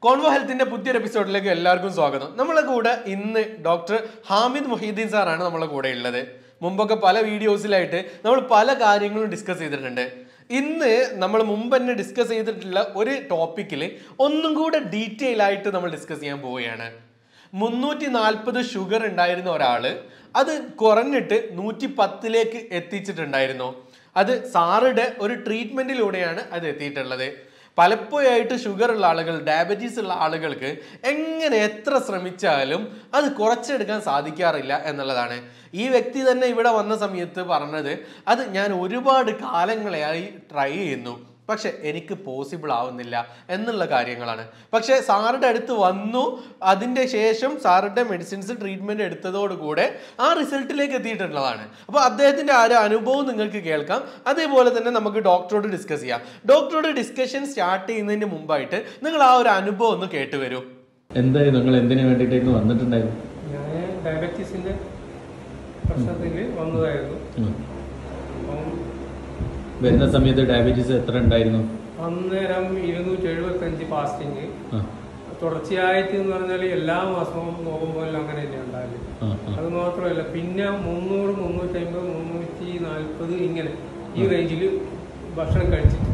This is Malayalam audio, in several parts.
കോൺവോ ഹെൽത്തിന്റെ പുതിയൊരു എപ്പിസോഡിലേക്ക് എല്ലാവർക്കും സ്വാഗതം നമ്മളെ കൂടെ ഇന്ന് ഡോക്ടർ ഹാമിദ് മൊഹീദ്ദീൻ സാറാണ് നമ്മളെ കൂടെ ഉള്ളത് മുമ്പൊക്കെ പല വീഡിയോസിലായിട്ട് നമ്മൾ പല കാര്യങ്ങളും ഡിസ്കസ് ചെയ്തിട്ടുണ്ട് ഇന്ന് നമ്മൾ മുമ്പ് തന്നെ ഡിസ്കസ് ചെയ്തിട്ടുള്ള ഒരു ടോപ്പിക്കിൽ ഒന്നും കൂടെ ഡീറ്റെയിൽ ആയിട്ട് നമ്മൾ ഡിസ്കസ് ചെയ്യാൻ പോവുകയാണ് മുന്നൂറ്റി നാൽപ്പത് ഷുഗർ ഉണ്ടായിരുന്ന ഒരാള് അത് കുറഞ്ഞിട്ട് നൂറ്റി പത്തിലേക്ക് എത്തിച്ചിട്ടുണ്ടായിരുന്നു അത് സാറുടെ ഒരു ട്രീറ്റ്മെന്റിലൂടെയാണ് അത് എത്തിയിട്ടുള്ളത് പലപ്പോഴായിട്ട് ഷുഗർ ഉള്ള ആളുകൾ ഡയബറ്റീസ് ഉള്ള ആളുകൾക്ക് എങ്ങനെ എത്ര ശ്രമിച്ചാലും അത് കുറച്ചെടുക്കാൻ സാധിക്കാറില്ല എന്നുള്ളതാണ് ഈ വ്യക്തി തന്നെ ഇവിടെ വന്ന സമയത്ത് പറഞ്ഞത് അത് ഞാൻ ഒരുപാട് കാലങ്ങളായി ട്രൈ ചെയ്യുന്നു പക്ഷെ എനിക്ക് പോസിബിൾ ആവുന്നില്ല എന്നുള്ള കാര്യങ്ങളാണ് പക്ഷെ സാറുടെ അടുത്ത് വന്നു അതിൻ്റെ ശേഷം സാറുടെ മെഡിസിൻസ് ട്രീറ്റ്മെന്റ് എടുത്തതോടുകൂടെ ആ റിസൾട്ടിലേക്ക് എത്തിയിട്ടുള്ളതാണ് അപ്പോൾ അദ്ദേഹത്തിന്റെ ആ ഒരു അനുഭവം നിങ്ങൾക്ക് കേൾക്കാം അതേപോലെ തന്നെ നമുക്ക് ഡോക്ടറോട് ഡിസ്കസ് ചെയ്യാം ഡോക്ടറോട് ഡിസ്കഷൻ സ്റ്റാർട്ട് ചെയ്യുന്നതിന് മുമ്പായിട്ട് നിങ്ങൾ ആ ഒരു അനുഭവം ഒന്ന് കേട്ടുവരൂ എന്തായിരുന്നു നിങ്ങൾ എന്തിനു വേണ്ടിയിട്ടായിരുന്നു വന്നിട്ടുണ്ടായിരുന്നു ഞാൻ ഡയബറ്റീസിന്റെ പ്രശ്നത്തിൽ വന്നതായിരുന്നു ഉം. അപ്പം വരുന്ന സമയത്ത് ഡയബറ്റീസ് എത്ര ഉണ്ടായിരുന്നു അന്നേരം ഇരുന്നൂറ്റി എഴുപത്തി അഞ്ച് ഫാസ്റ്റിങ് ആ, തുടർച്ചയായിട്ട് എന്ന് പറഞ്ഞാൽ എല്ലാ മാസവും നോക്കുമ്പോൾ അങ്ങനെ തന്നെ ഉണ്ടാവില്ല ആ, ആ. അത് മാത്രമല്ല പിന്നെ മുന്നൂറ് മുന്നൂറ്റി അമ്പത് മുന്നൂറ്റി നാൽപ്പത് ഇങ്ങനെ ഈ റേഞ്ചിൽ ഭക്ഷണം കഴിച്ചിട്ട്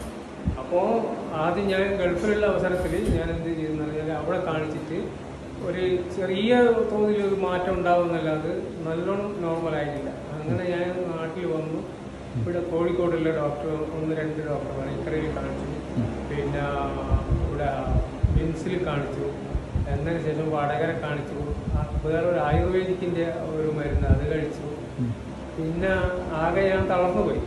അപ്പോൾ ആദ്യം ഞാൻ ഗൾഫിലുള്ള അവസരത്തിൽ ഞാൻ എന്ത് ചെയ്തെന്ന് പറഞ്ഞാൽ അവിടെ കാണിച്ചിട്ട് ഒരു ചെറിയ തോതിൽ ഒരു മാറ്റം ഉണ്ടാവുന്നല്ലാതെ നല്ലോണം നോർമൽ ആയിട്ടില്ല അങ്ങനെ ഞാൻ നാട്ടിൽ വന്നു ഇവിടെ കോഴിക്കോടുള്ള ഡോക്ടർ ഒന്ന് രണ്ട് ഡോക്ടർമാരെ ഇക്കരയിൽ കാണിച്ചു പിന്നെ ഇവിടെ മിംസിൽ കാണിച്ചു എന്നതിന് ശേഷം വടകര കാണിച്ചു ആ വേറെ ഒരു ആയുർവേദിക്കിൻ്റെ ഒരു മരുന്ന് അത് കഴിച്ചു പിന്നെ ആകെ ഞാൻ തളർന്നു പോയി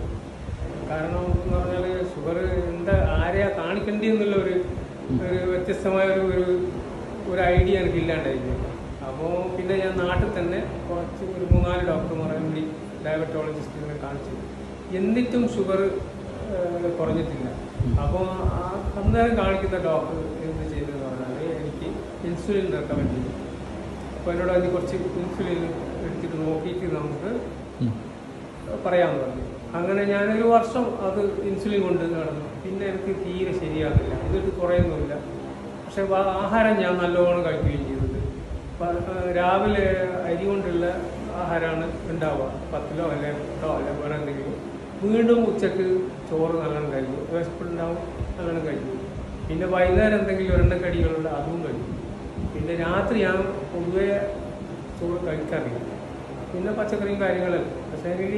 കാരണം എന്ന് പറഞ്ഞാൽ ഷുഗർ എന്താ ആരെയാ കാണിക്കേണ്ടി എന്നുള്ള ഒരു ഒരു വ്യത്യസ്തമായ ഒരു ഒരു ഒരു ഐഡിയ എനിക്ക് ഇല്ലാണ്ടായിരുന്നു അപ്പോൾ പിന്നെ ഞാൻ നാട്ടിൽ തന്നെ കുറച്ച് ഒരു മൂന്നാല് ഡോക്ടർമാരെ കൂടി ഡയബറ്റോളജിസ്റ്റിനെ കാണിച്ചു എന്നിട്ടും ഷുഗർ കുറഞ്ഞിട്ടില്ല അപ്പോൾ ആ അന്നേരം കാണിക്കുന്ന ഡോക്ടർ എന്ത് ചെയ്തതെന്ന് പറഞ്ഞാൽ എനിക്ക് ഇൻസുലിൻ റെക്കമെൻഡ് ചെയ്തു അപ്പോൾ എന്നോട് അതിന് കുറച്ച് ഇൻസുലിൻ എടുത്തിട്ട് നോക്കിയിട്ട് നമുക്ക് ഉം. പറയാമെന്ന് പറഞ്ഞു അങ്ങനെ ഞാനൊരു വർഷം അത് ഇൻസുലിൻ കൊണ്ട് നടന്നു പിന്നെ എനിക്ക് തീരെ ശരിയാകുന്നില്ല ഇതൊട്ട് കുറയുന്നില്ല പക്ഷെ വ- ആഹാരം ഞാൻ നല്ലോണം കഴിക്കുകയും ചെയ്തത് പ- ആ, രാവിലെ അരി കൊണ്ടുള്ള ആഹാരമാണ് ഉണ്ടാവുക പത്തിലോ അല്ലെ പത്തോ അല്ലെ വേറെ എന്തെങ്കിലും വീണ്ടും ഉച്ചക്ക് ചോറ് നല്ലോണം കഴിക്കും വിശപ്പുണ്ടാവും നല്ലോണം കഴിക്കും പിന്നെ വൈകുന്നേരം എന്തെങ്കിലും എണ്ണക്കടികളുണ്ട് അതും കഴിക്കും പിന്നെ രാത്രി ഞാൻ പൊതുവേ ചോറ് കഴിക്കാറില്ല പിന്നെ പച്ചക്കറിയും കാര്യങ്ങളല്ല പക്ഷേ എനിക്ക്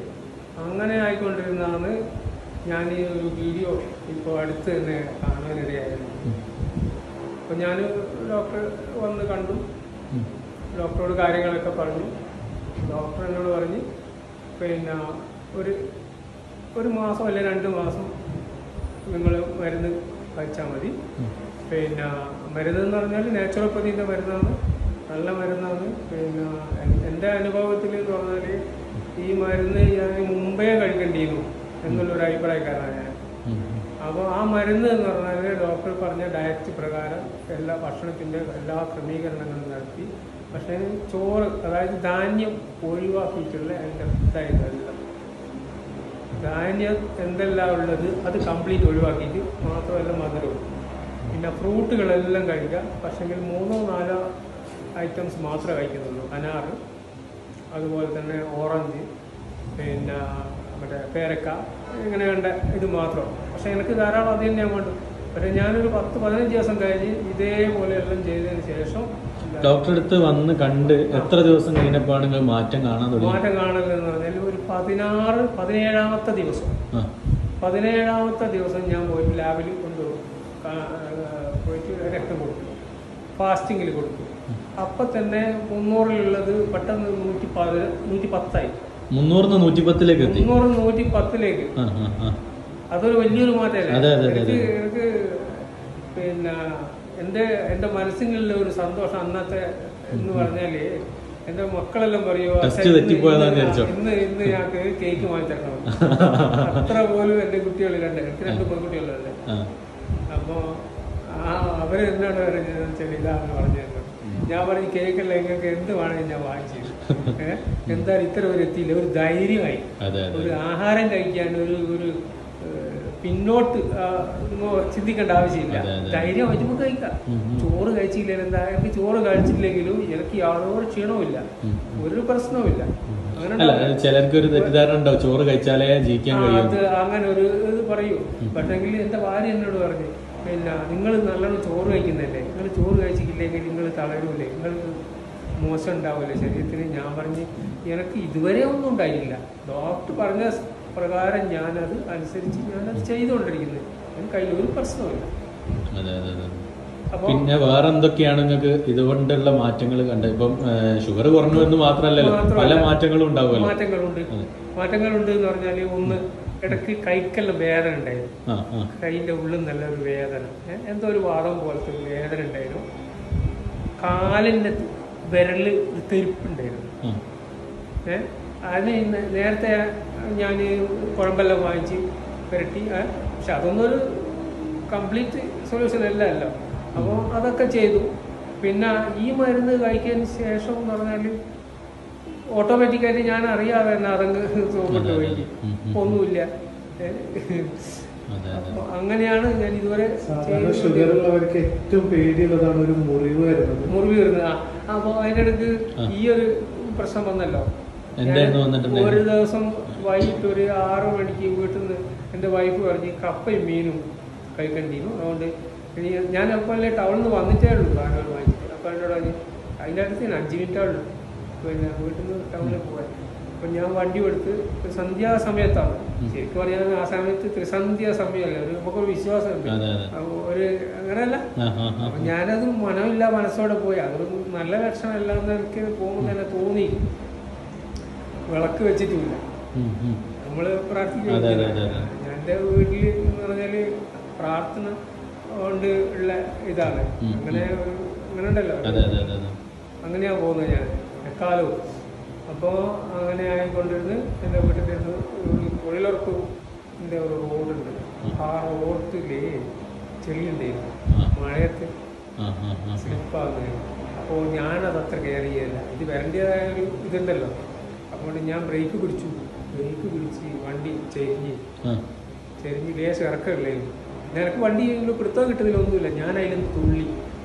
അങ്ങനെ ആയിക്കൊണ്ടിരുന്നതാണ് ഞാൻ ഈ ഒരു വീഡിയോ ഇപ്പോൾ അടുത്ത് തന്നെ കാണാനിടയായിരുന്നു അപ്പോൾ ഞാൻ ഡോക്ടർ വന്ന് കണ്ടു ഉം. ഡോക്ടറോട് കാര്യങ്ങളൊക്കെ പറഞ്ഞു ഡോക്ടർ എന്നോട് പറഞ്ഞ് പിന്നെ ഒരു ഒരു മാസം അല്ലെങ്കിൽ രണ്ട് മാസം നിങ്ങൾ മരുന്ന് കഴിച്ചാൽ മതി ഉം. പിന്നെ മരുന്ന് എന്ന് പറഞ്ഞാൽ നാച്ചുറോപ്പതിൻ്റെ മരുന്നാണ് നല്ല മരുന്നാണ് പിന്നെ എൻ- എൻ്റെ അനുഭവത്തിൽ എന്ന് പറഞ്ഞാൽ ഈ മരുന്ന് ഞാൻ മുമ്പേ കഴിക്കേണ്ടിയിരുന്നു എന്നുള്ളൊരു അഭിപ്രായക്കാരനാണ് ഞാൻ ഉം. അപ്പോൾ ആ മരുന്ന് എന്ന് പറഞ്ഞാൽ ഡോക്ടർ പറഞ്ഞ ഡയറ്റ് പ്രകാരം എല്ലാ ഭക്ഷണത്തിൻ്റെ എല്ലാ ക്രമീകരണങ്ങളും നടത്തി പക്ഷേ ചോറ് അതായത് ധാന്യം ഒഴിവാക്കിയിട്ടുള്ള എൻ്റെ ഇതായിരുന്നു എല്ലാം ധാന്യം എന്തെല്ലാം ഉള്ളത് അത് കംപ്ലീറ്റ് ഒഴിവാക്കിയിട്ട് മാത്രമല്ല മധുരവും പിന്നെ ഫ്രൂട്ടുകളെല്ലാം കഴിക്കുക പക്ഷെങ്കിൽ മൂന്നോ നാലോ ഐറ്റംസ് മാത്രമേ കഴിക്കുന്നുള്ളൂ അനാറ് അതുപോലെ തന്നെ ഓറഞ്ച് പിന്നെ മറ്റേ പേരക്ക ഇങ്ങനെ കണ്ട ഇത് മാത്രം പക്ഷെ എനിക്ക് ധാരാളം അത് തന്നെയാണ് വേണ്ടത് പക്ഷേ ഞാനൊരു പത്ത് പതിനഞ്ച് ദിവസം കഴിഞ്ഞ് ഇതേപോലെ എല്ലാം ചെയ്തതിന് ശേഷം ഡോക്ടറെ അടുത്ത് വന്ന് കണ്ട് എത്ര ദിവസം കഴിഞ്ഞപ്പോഴാണ് നിങ്ങൾ മാറ്റം കാണാൻ തുടങ്ങി മാറ്റം കാണലെന്ന് പറഞ്ഞാൽ ഒരു പതിനാറ് പതിനേഴാമത്തെ ദിവസം ആ പതിനേഴാമത്തെ ദിവസം ഞാൻ പോയിട്ട് ലാബിൽ കൊണ്ടുപോകും കാ- ആ, പോയിട്ട് രക്തം കൊടുക്കും ഫാസ്റ്റിങ്ങിൽ കൊടുക്കും അപ്പം തന്നെ മുന്നൂറിലുള്ളത് പെട്ടെന്ന് നൂറ്റി പതി നൂറ്റി പത്തായി മുന്നൂറിന്ന് നൂറ്റിപ്പത്തിലേക്ക് എത്തി മുന്നൂറ് നൂറ്റി പത്തിലേക്ക് ആ ആ ആ അതൊരു വലിയൊരു മാറ്റമല്ലേ അതെ, അതെ, അതെ, എനിക്ക് അതെ. എനിക്ക് പിന്നെ എൻ്റെ എൻ്റെ മനസ്സിനുള്ള ഒരു സന്തോഷം അന്നത്തെ എന്ന് പറഞ്ഞാല് എൻ്റെ മക്കളെല്ലാം പറയുമോ Test "അച്ഛാ, ഇന്ന് തെറ്റിപ്പോയതാന്ന് ഇന്ന് വിചാരിച്ചോ?" ഇന്ന് ഇന്ന് ഞങ്ങൾക്ക് കേക്ക് വാങ്ങി തരണം അത്ര പോലും എൻ്റെ കുട്ടികളിലുണ്ട് എനിക്ക് രണ്ട് പെൺകുട്ടികളുണ്ട് ആ അപ്പോൾ ആ അവർ എന്നോട് പറഞ്ഞത് വെച്ചാൽ ഇതാന്ന് പറഞ്ഞത് ഞാൻ പറഞ്ഞു കേക്കല്ല നിങ്ങൾക്ക് എന്ത് വേണമെങ്കിൽ ഞാൻ വാങ്ങിച്ചു ഏഹ് എന്തായാലും ഇത്ര ഒരു എത്തിയില്ല ഒരു ധൈര്യമായി അതെ അതെ ഒരു ആഹാരം കഴിക്കാൻ ഒരു ഒരു ഏഹ്, പിന്നോട്ട് ആ, ഇങ്ങോ ചിന്തിക്കേണ്ട ആവശ്യമില്ല അതെ, അതെ. ധൈര്യമായിട്ട് നമുക്ക് കഴിക്കാം ഉം, ഉം. ചോറ് കഴിച്ചില്ലെങ്കിൽ എന്താ എനിക്ക് ചോറ് കഴിച്ചില്ലെങ്കിലും എനിക്ക് യാതൊരു ക്ഷീണവുമില്ല ഉം, ഒരു പ്രശ്നവുമില്ല അങ്ങനെ അല്ല ചിലർക്ക് ഒരു തെറ്റിദ്ധാരണ ഉണ്ടാവും ചോറ് കഴിച്ചാലേ ജീവിക്കാൻ ആ, കഴിയും അത് അങ്ങനെ ഒരു ഇത് പറയൂ പക്ഷെങ്കിൽ എൻ്റെ ഭാര്യ എന്നോട് പറഞ്ഞു പിന്നെ നിങ്ങൾ നല്ലോണം ചോറ് കഴിക്കുന്നതല്ലേ നിങ്ങൾ ചോറ് കഴിച്ചിട്ടില്ലെങ്കിൽ നിങ്ങൾ തളരൂലേ നിങ്ങൾ മോശം ഉണ്ടാവില്ലേ ശരീരത്തിന് ഞാൻ പറഞ്ഞ് എനിക്ക് ഇതുവരെ ഒന്നും ഉണ്ടായില്ല ഡോക്ടർ പറഞ്ഞ സ് പ്രകാരം ഞാനത് അനുസരിച്ച് ഞാനത് ചെയ്തുകൊണ്ടിരിക്കുന്നത് എനിക്ക് അതിൽ ഒരു പ്രശ്നമില്ല അതെ അതെ അതെ അപ്പോൾ പിന്നെ വേറെ എന്തൊക്കെയാണ് നിങ്ങൾക്ക് ഇതുകൊണ്ടുള്ള മാറ്റങ്ങൾ കണ്ടത് ഇപ്പം ഷുഗർ കുറഞ്ഞു എന്ന് മാത്രമല്ലല്ലോ മാത്രമല്ല. പല മാറ്റങ്ങളും ഉണ്ടാവുമല്ലോ മാറ്റങ്ങളുണ്ട് അതെ. മാറ്റങ്ങളുണ്ട് എന്ന് പറഞ്ഞാൽ ഒന്ന് ഇടയ്ക്ക് കൈക്കെല്ലാം വേദന ഉണ്ടായിരുന്നു ആ ആ കൈയിൻ്റെ ഉള്ളിൽ നല്ലൊരു വേദന ഏ, എന്തോ ഒരു വാദം പോലത്തെ ഒരു വേദന ഉണ്ടായിരുന്നു കാലിൻ്റെ വിരല് ഒരു തെരുപ്പുണ്ടായിരുന്നു ആ ഏ അതിന് ഇന്ന് നേരത്തെ ഞാൻ കുഴമ്പെല്ലാം വാങ്ങിച്ച് പുരട്ടി ഏ, പക്ഷെ അതൊന്നും ഒരു കംപ്ലീറ്റ് സൊല്യൂഷൻ അല്ലല്ലോ അപ്പോൾ അതൊക്കെ ചെയ്തു പിന്നെ ഈ മരുന്ന് കഴിച്ചതിന് ശേഷം എന്ന് പറഞ്ഞാൽ ഓട്ടോമാറ്റിക്കായിട്ട് ഞാൻ അറിയാതെ തന്നെ അതങ്ങ് സോപ്പിട്ട് പോയി ഉം, ഉം. ഒന്നുമില്ല ഏ, അതെ അതെ അപ്പൊ അങ്ങനെയാണ് ഞാൻ ഇതുവരെ സാധാരണ ഷുഗർ ഉള്ളവർക്ക് ഏറ്റവും പേടിയുള്ളതാണ് ഒരു മുറിവ് വരുന്നത് മുറിവ് വരുന്നത് ആ അപ്പോൾ അതിൻ്റെ ഇടയ്ക്ക് ആ. ഈ ഒരു പ്രശ്നം വന്നല്ലോ എന്തായിരുന്നു ഞാൻ വന്നിട്ടുണ്ടായിരുന്നത്? ഒരു ദിവസം വൈകിട്ട് ഒരു ആറ് മണിക്ക് വീട്ടിൽ നിന്ന് എൻ്റെ വൈഫ് പറഞ്ഞ് കപ്പയും മീനും കഴിക്കേണ്ടിയിരുന്നു അതുകൊണ്ട് ഇനി ഞാൻ അപ്പോൾ അല്ലേ ടൗണിൽ നിന്ന് വന്നിട്ടേ ഉള്ളൂ സാധനങ്ങൾ വാങ്ങിച്ചിട്ട് അപ്പോൾ എന്നോട് പറഞ്ഞ് അതിൻ്റെ അടുത്ത് ഞാൻ അഞ്ച് മിനിറ്റേ ഉള്ളൂ പിന്നെ വീട്ടിൽ നിന്ന് ടൗണിൽ പോകാൻ അപ്പം ഞാൻ വണ്ടി എടുത്ത് ഒരു സന്ധ്യാസമയത്താണ് ഉം. ശരിക്കും പറഞ്ഞാൽ ആ സമയത്ത് ത്രിസന്ധ്യ സമയമല്ലേ ഒരു നമുക്കൊരു വിശ്വാസമുണ്ട് അതെ, അതെ. അപ്പൊ ഒരു അങ്ങനെയല്ല ആ ആ ആ അപ്പൊ ഞാനത് മനമില്ല മനസ്സോടെ പോയി അതൊരു നല്ല ലക്ഷണമല്ല എന്ന് എനിക്ക് പോകുമ്പോൾ തന്നെ തോന്നി വിളക്ക് വെച്ചിട്ടില്ല ഉം, ഉം. നമ്മള് പ്രാർത്ഥിക്കുക അതെ, അതെ, അതെ, അതെ. ഞാൻ എൻ്റെ വീട്ടിൽ എന്ന് പറഞ്ഞാല് പ്രാർത്ഥന കൊണ്ട് ഉള്ള ഇതാണ് ഉം, അങ്ങനെ ഒരു അങ്ങനെ ഉണ്ടല്ലോ അതെ അതെ അതെ അതെ അങ്ങനെയാ പോകുന്നത് ഞാൻ എക്കാലവും അപ്പോൾ അങ്ങനെ ആയിക്കൊണ്ടിരുന്ന് എൻ്റെ വീട്ടിൻ്റെ അടുത്ത് ഒരു തൊഴിലുറപ്പ് എൻ്റെ ഒരു റോഡുണ്ട് ആ റോഡില് ചെളിയുണ്ടായിരുന്നു ആ. മഴയത്ത് ആ ആ ആ സ്ലിപ്പാകുന്നത് അപ്പോൾ ഞാനത് അത്ര കെയർ ചെയ്യല്ല ഇത് വരേണ്ടതായ ഒരു ഇതുണ്ടല്ലോ അതുകൊണ്ട് ഞാൻ ബ്രേക്ക് പിടിച്ചു ബ്രേക്ക് പിടിച്ച് വണ്ടി ചെരിഞ്ഞ് ആ ചെരിഞ്ഞ് ലേശം ഇറക്കമില്ലായിരുന്നു നിനക്ക് വണ്ടി പിടുത്തം കിട്ടുന്നതിലൊന്നുമില്ല ഞാൻ അതിലും തുള്ളി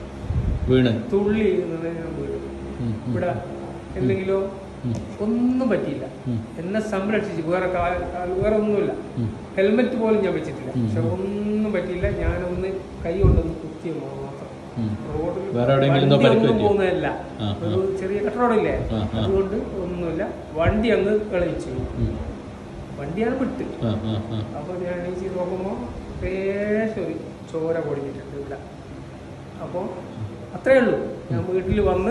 വീണ് തുള്ളി എന്നത് ഞാൻ വീണു ഉം, ഉം. ഇവിടെ എന്തെങ്കിലോ ഉം. ഒന്നും പറ്റിയില്ല ഉം. എന്നെ സംരക്ഷിച്ച് വേറെ കാ- കാ- വേറെ ഒന്നുമില്ല ഉം. ഹെൽമെറ്റ് പോലും ഞാൻ വെച്ചിട്ടില്ല ഉം. പക്ഷെ ഒന്നും പറ്റിയില്ല ഞാനൊന്ന് കൈ കൊണ്ടൊന്ന് കുത്തിയ മാത്രം ഉം. റോഡിൽ വേറെ എവിടെയെങ്കിലും എന്തോ വണ്ടി പരിക്ക് ഒന്നും പറ്റിയോ? പോകുന്നതല്ല ആ, ആ. ഒരു ചെറിയ കട്ടറോടില്ലേ ആ, ആ. അതുകൊണ്ട് ഒന്നുമില്ല വണ്ടി അങ്ങ് കളിച്ചു ഉം. വണ്ടിയാണ് വിട്ട് ആ ആ ആ അപ്പോൾ ഞാൻ എണീച്ച് നോക്കുമ്പോൾ ലേശം ഒരു ചോര പൊടിഞ്ഞിട്ടുണ്ട് ഇവിടെ അപ്പോൾ അത്രയേ ഉള്ളൂ ഞാൻ വീട്ടിൽ വന്ന്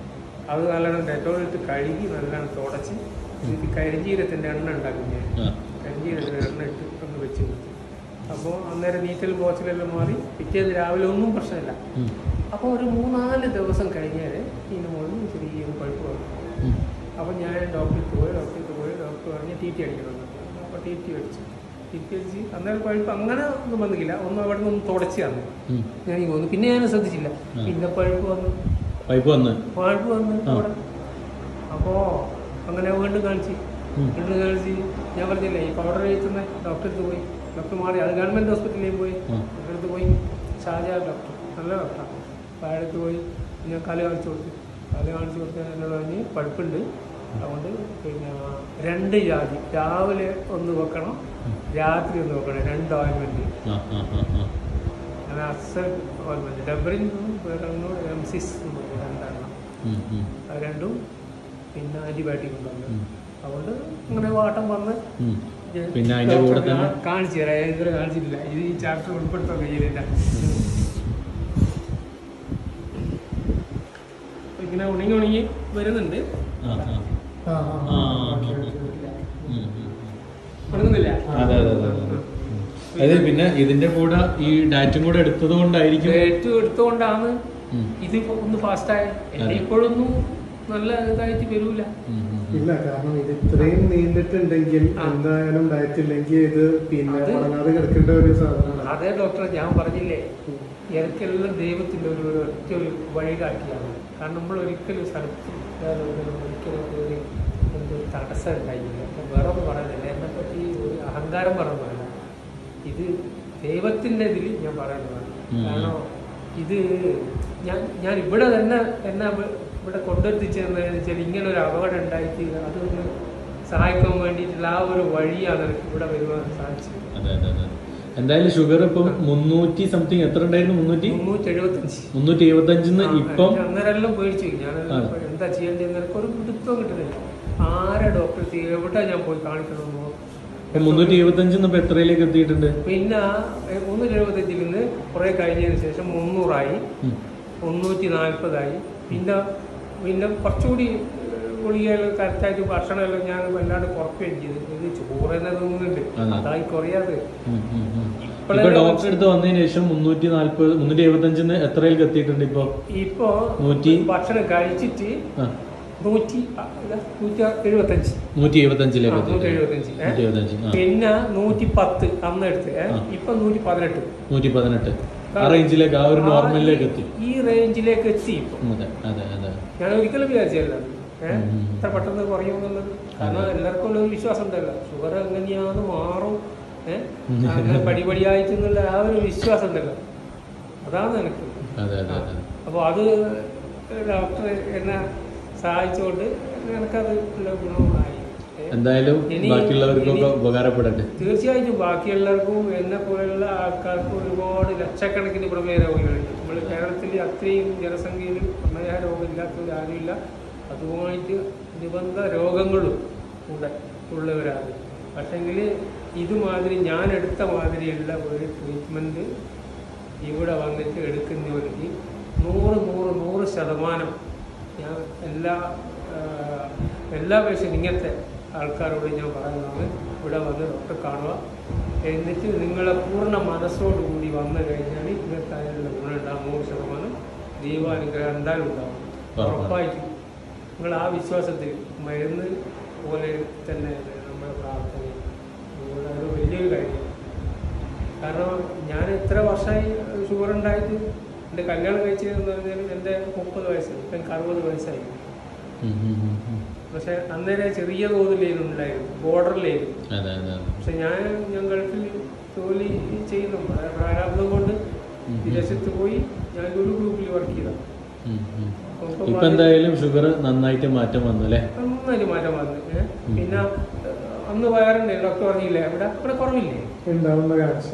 അത് നല്ലോണം ഡെറ്റോൾ ഇട്ട് കഴുകി നല്ലോണം തുടച്ച് ഇത് കരിഞ്ചീരത്തിൻ്റെ എണ്ണ ഉണ്ടാക്കും ഞാൻ ആ കരിഞ്ചീരത്തിൻ്റെ എണ്ണ ഇട്ട് ഒന്ന് വെച്ച് കൊടുത്തു അപ്പോൾ അന്നേരം നീറ്റൽ ബോച്ചിലെല്ലാം മാറി പിറ്റേന്ന് രാവിലെ ഒന്നും പ്രശ്നമില്ല ഉം. അപ്പോൾ ഒരു മൂന്നാല് ദിവസം കഴിഞ്ഞാൽ ഇതിന് മുകളിൽ ചെറിയൊരു പഴുപ്പ് വന്നു ഉം. അപ്പോൾ ഞാൻ ഡോക്ടർക്ക് പോയി ഡോക്ടർക്ക് പോയി ഡോക്ടർ പറഞ്ഞ് ടി ടി അടിക്കണം അപ്പോൾ ടി ടി അടിച്ചു ടി ടി അടിച്ച് അന്നേരം പഴുപ്പ് അങ്ങനെ ഒന്നും വന്നില്ല ഒന്ന് അവിടെ നിന്ന് തുടച്ച് തന്നു ഉം. ഞാൻ ഈ വന്നു പിന്നെ ഞാൻ ശ്രദ്ധിച്ചില്ല ആ. പിന്നെ പഴുപ്പ് വന്നു പൈപ്പ് വന്ന് പഴുപ്പ് വന്നു ആ. അവിടെ അപ്പോൾ അങ്ങനെ വീണ്ടും കാണിച്ച് ഉം. വീണ്ടും കാണിച്ച് ഞാൻ പറഞ്ഞില്ലേ ഈ പൗഡർ കഴിക്കുന്ന ഡോക്ടർക്ക് പോയി ഡോക്ടർ മാറി അത് ഗവൺമെൻറ് ഹോസ്പിറ്റലിൽ പോയി ആ. അടുത്ത് പോയി ഷാജാ ഡോക്ടർ നല്ല ഡോക്ടറാണ് അപ്പോൾ അയാൾക്ക് പോയി ഞാൻ കാല് കാണിച്ചു കൊടുത്തു കാല് കാണിച്ചു കൊടുത്ത് എന്നോട് പറഞ്ഞ് പഴുപ്പുണ്ട് അതുകൊണ്ട് പിന്നെ രണ്ട് ജാതി രാവിലെ ഒന്ന് വെക്കണം രാത്രി ഒന്ന് വെക്കണം രണ്ട് ഓയിൻമെൻറ്റ് ആ ആ ആ ആ അങ്ങനെ അസൽ ഓയിൻമെൻറ്റ് ഡബറിൻ വേറെ ഒന്നും എം സിസ് രണ്ടെണ്ണം ഉം, ഉം. അത് രണ്ടും പിന്നെ ആൻറ്റിബയോട്ടിക് കൊണ്ടുവന്നു ഉം. അതുകൊണ്ട് അങ്ങനെ വാട്ടം വന്ന് ഉം. ഞാൻ പിന്നെ അതിന്റെ കൂടെ തന്നെ കാ- കാണിച്ചു തരാം ഞാൻ ഇതുവരെ കാണിച്ചിട്ടില്ല ഇത് ഈ ചാപ്റ്റർ ഉൾപ്പെടുത്താൻ കഴിയില്ല അപ്പൊ ഇങ്ങനെ ഉണങ്ങി ഉണങ്ങി വരുന്നുണ്ട് ആ ആ ആ, ആ, ആ, ആ, ഓക്കേ, ആ. ഓക്കേ. ഉം, ഉം. ഉണങ്ങുന്നില്ല അതെ അതെ അതെ അതെ അതായത് പിന്നെ ഇതിന്റെ കൂടെ ഈ ഡാറ്റും കൂടെ എടുത്തത് കൊണ്ടായിരിക്കും ഏറ്റവും എടുത്തുകൊണ്ടാണ് ഉം. ഇത് ഒന്ന് ഫാസ്റ്റായ അതെ. ഇപ്പോഴൊന്നും നല്ല ഇതായിട്ട് വരൂല ഉം, ഉം, ഉം. ഇല്ല കാരണം ഇത് ഇത്രയും നീണ്ടിട്ടുണ്ടെങ്കിൽ ആ. എന്തായാലും ഡയറ്റ് ഇല്ലെങ്കിൽ ഇത് പിന്നെ അത് ഉണങ്ങാതെ കിടക്കേണ്ട ഒരു സാധനമാണ് അതേ ഡോക്ടറെ ഞാൻ പറഞ്ഞില്ലേ എനിക്കെല്ലാം ദൈവത്തിൻ്റെ ഒരു ഒരു ഒറ്റ ഒരു വഴികാട്ടിയാണ് കാരണം നമ്മൾ ഒരിക്കലും സ്ഥലത്ത് ഇല്ലാതെ ഒരു ഒരിക്കലും ഒരു എന്ത് തടസ്സം ഉണ്ടായില്ല അപ്പം വേറെ ഒന്നും പറയുന്നില്ല എന്നെ പറ്റി ഒരു അഹങ്കാരം പറയുന്നതല്ല ഇത് ദൈവത്തിൻ്റെ ഇതിൽ ഞാൻ പറയുന്നതാണ് ഉം. കാരണം ഇത് ഞാൻ ഞാൻ ഇവിടെ തന്നെ എന്നെ ഇവ- ഇവിടെ കൊണ്ടെത്തിച്ചതെന്ന് വെച്ചാൽ ഇങ്ങനെ ഒരു അപകടം ഉണ്ടായിട്ട് അതൊന്ന് സഹായിക്കാൻ വേണ്ടിയിട്ടുള്ള ആ ഒരു വഴിയാണ് എനിക്ക് ഇവിടെ വരുവാൻ സാധിച്ചത് അതെ അതെ അതെ എന്തായാലും ഷുഗർ ഇപ്പം മുന്നൂറ്റി സംതിങ് എത്ര ഉണ്ടായിരുന്നു മുന്നൂറ്റി മുന്നൂറ്റി എഴുപത്തഞ്ച് മുന്നൂറ്റി എഴുപത്തി അഞ്ചിന്ന് ഇപ്പം അന്നേരമെല്ലാം പേടിച്ചു ഞാൻ ആ. എന്താ ചെയ്യേണ്ടത് എനിക്ക് ഒരു പിടുത്തവും കിട്ടുന്നില്ല ആരെ ഡോക്ടർ എവിടെ ഞാൻ പോയി കാണിക്കണമെന്നോ ഇപ്പം മുന്നൂറ്റി എഴുപത്തി അഞ്ചിന്ന് ഇപ്പൊ എത്രയിലേക്ക് എത്തിയിട്ടുണ്ട് പിന്നെ മുന്നൂറ്റി എഴുപത്തഞ്ചിൽ നിന്ന് കുറെ കഴിഞ്ഞതിന് ശേഷം മുന്നൂറായി ഉം. മുന്നൂറ്റി നാൽപ്പതായി പിന്നെ പിന്നെ കുറച്ചുകൂടി ഗുളികകൾ കറക്റ്റായിട്ട് ഭക്ഷണമെല്ലാം ഞാൻ വല്ലാണ്ട് കുറയ്ക്കുകയും ചെയ്തു ഇത് ചോറ് തന്നെ തിന്നുന്നുണ്ട് അതെ. അതായി കുറയാതെ ഉം, ഉം, ഉം. ഇപ്പോഴേ ഇപ്പൊ ഡോക്ടറെ അടുത്ത് വന്നതിന് ശേഷം മുന്നൂറ്റി നാല്പത് മുന്നൂറ്റി എഴുപത്തി അഞ്ചിന്ന് എത്രയിലേക്ക് എത്തിയിട്ടുണ്ട് ഇപ്പൊ ഇപ്പോ നൂറ്റി- ഭക്ഷണം കഴിച്ചിട്ട് ആ നൂറ്റി അ, ഇതാ, നൂറ്റി എഴുപത്തഞ്ച് നൂറ്റി എഴുപത്തി അഞ്ചിലേക്ക് ആ, നൂറ്റി എഴുപത്തഞ്ച്, ഏ? നൂറ്റി എഴുപത്തി അഞ്ച് ആ പിന്നെ നൂറ്റി പത്ത് അന്ന് എടുത്ത് ഏ? ആ. ഇപ്പൊ നൂറ്റി പതിനെട്ട് നൂറ്റി പതിനെട്ട് ആ റേഞ്ചിലേക്ക് ആ ഒരു നോർമലിലേക്ക് എത്തി ഈ റേഞ്ചിലേക്ക് എത്തി ഇപ്പൊ അതെ അതെ അതെ ഞാൻ ഒരിക്കലും വിചാരിച്ചല്ല ഏഹ് ഉം, ഉം. ഇത്ര പെട്ടെന്ന് കുറയുമെന്നുള്ളത് കാരണം എല്ലാവർക്കും ഉള്ള ഒരു വിശ്വാസം ഉണ്ടല്ലോ ഷുഗർ എങ്ങനെയാണ് മാറും ഏഹ് ഉം. അങ്ങനെ പടിപടിയായിട്ടെന്നുള്ള ആ ഒരു വിശ്വാസം ഉണ്ടല്ലോ അതാണ് എനിക്ക് അതെ അതെ അതെ അപ്പോൾ അത് ഡോക്ടർ എന്നെ സഹായിച്ചുകൊണ്ട് എനിക്കത് ഉള്ള ഗുണമായി ഏ? എന്തായാലും ഇനി- ബാക്കിയുള്ളവർക്കൊക്കെ ഇനി- ഉപകാരപ്പെടട്ടെ തീർച്ചയായിട്ടും ബാക്കിയുള്ളവർക്കും എന്നെ പോലെയുള്ള ആൾക്കാർക്കും ഒരുപാട് ലക്ഷക്കണക്കിന് പ്രമേയ രോഗികളുണ്ട് നമ്മൾ കേരളത്തിൽ അത്രയും ജനസംഖ്യയിൽ പ്രമേയ രോഗം ഇല്ലാത്തവർ ആരുമില്ല അതുമായിട്ട് അനുബന്ധ രോഗങ്ങളും കൂടെ ഉള്ളവരാണ് പക്ഷെങ്കിൽ ഇതുമാതിരി ഞാൻ എടുത്ത മാതിരിയുള്ള ഒരു ട്രീറ്റ്മെൻറ്റ് ഇവിടെ വന്നിട്ട് എടുക്കുന്നവർക്ക് നൂറ് നൂറ് നൂറ് ശതമാനം ഞാൻ എല്ലാ ആ, എല്ലാ പേഷ്യൻ്റ് ഇങ്ങനത്തെ ആൾക്കാരോട് ഞാൻ പറയുന്നതാണ് ഇവിടെ വന്ന് ഡോക്ടറെ കാണുക എന്നിട്ട് നിങ്ങളെ പൂർണ്ണ മനസ്സോടുകൂടി വന്നു കഴിഞ്ഞാൽ ഇങ്ങനത്തെ അതിനുള്ള ഗുണം ഉണ്ടാകും നൂറ് ശതമാനം ദൈവാനുഗ്രഹം എന്തായാലും ഉണ്ടാവും ഉറപ്പാണ്. ഉറപ്പായിട്ടും നിങ്ങൾ ആ വിശ്വാസത്തിൽ മരുന്ന് പോലെ തന്നെ നമ്മുടെ പ്രാർത്ഥന നിങ്ങളുടെ ഒരു വലിയൊരു കാര്യം കാരണം ഞാൻ ഇത്ര വർഷമായി ഷുഗർ ഉണ്ടായിട്ട് എൻ്റെ കല്യാണം കഴിച്ചതെന്ന് പറഞ്ഞാൽ എൻ്റെ മുപ്പത് വയസ്സ് ഇപ്പം എനിക്ക് അറുപത് വയസ്സായി ഉം, ഉം, ഉം, ഉം. പക്ഷെ അന്നേരം ചെറിയ തോതിലായിരുന്നു ഉണ്ടായിരുന്നു ബോർഡറിലായിരുന്നു അതെ അതെ അതെ പക്ഷെ ഞാൻ ഞാൻ ഗൾഫിൽ ജോലി ചെയ്യുന്നു പ്രാ- പ്രാരാബ്ദം കൊണ്ട് ഉം. വിദേശത്ത് പോയി ഞാൻ ഒരു ഗ്രൂപ്പിൽ വർക്ക് ചെയ്തതാണ് ഉം, ഉം. അപ്പം ഇപ്പൊ എന്തായാലും ഷുഗർ നന്നായിട്ട് മാറ്റം വന്നു അല്ലേ നന്നായിട്ട് മാറ്റം വന്നു ഏ? ഉം. പിന്നെ ഏഹ്, അന്ന് വയറുണ്ട് ഡോക്ടർ പറഞ്ഞില്ലേ ഇവിടെ ഇവിടെ കുറവില്ലേ ഉണ്ടാവുന്ന കാഴ്ച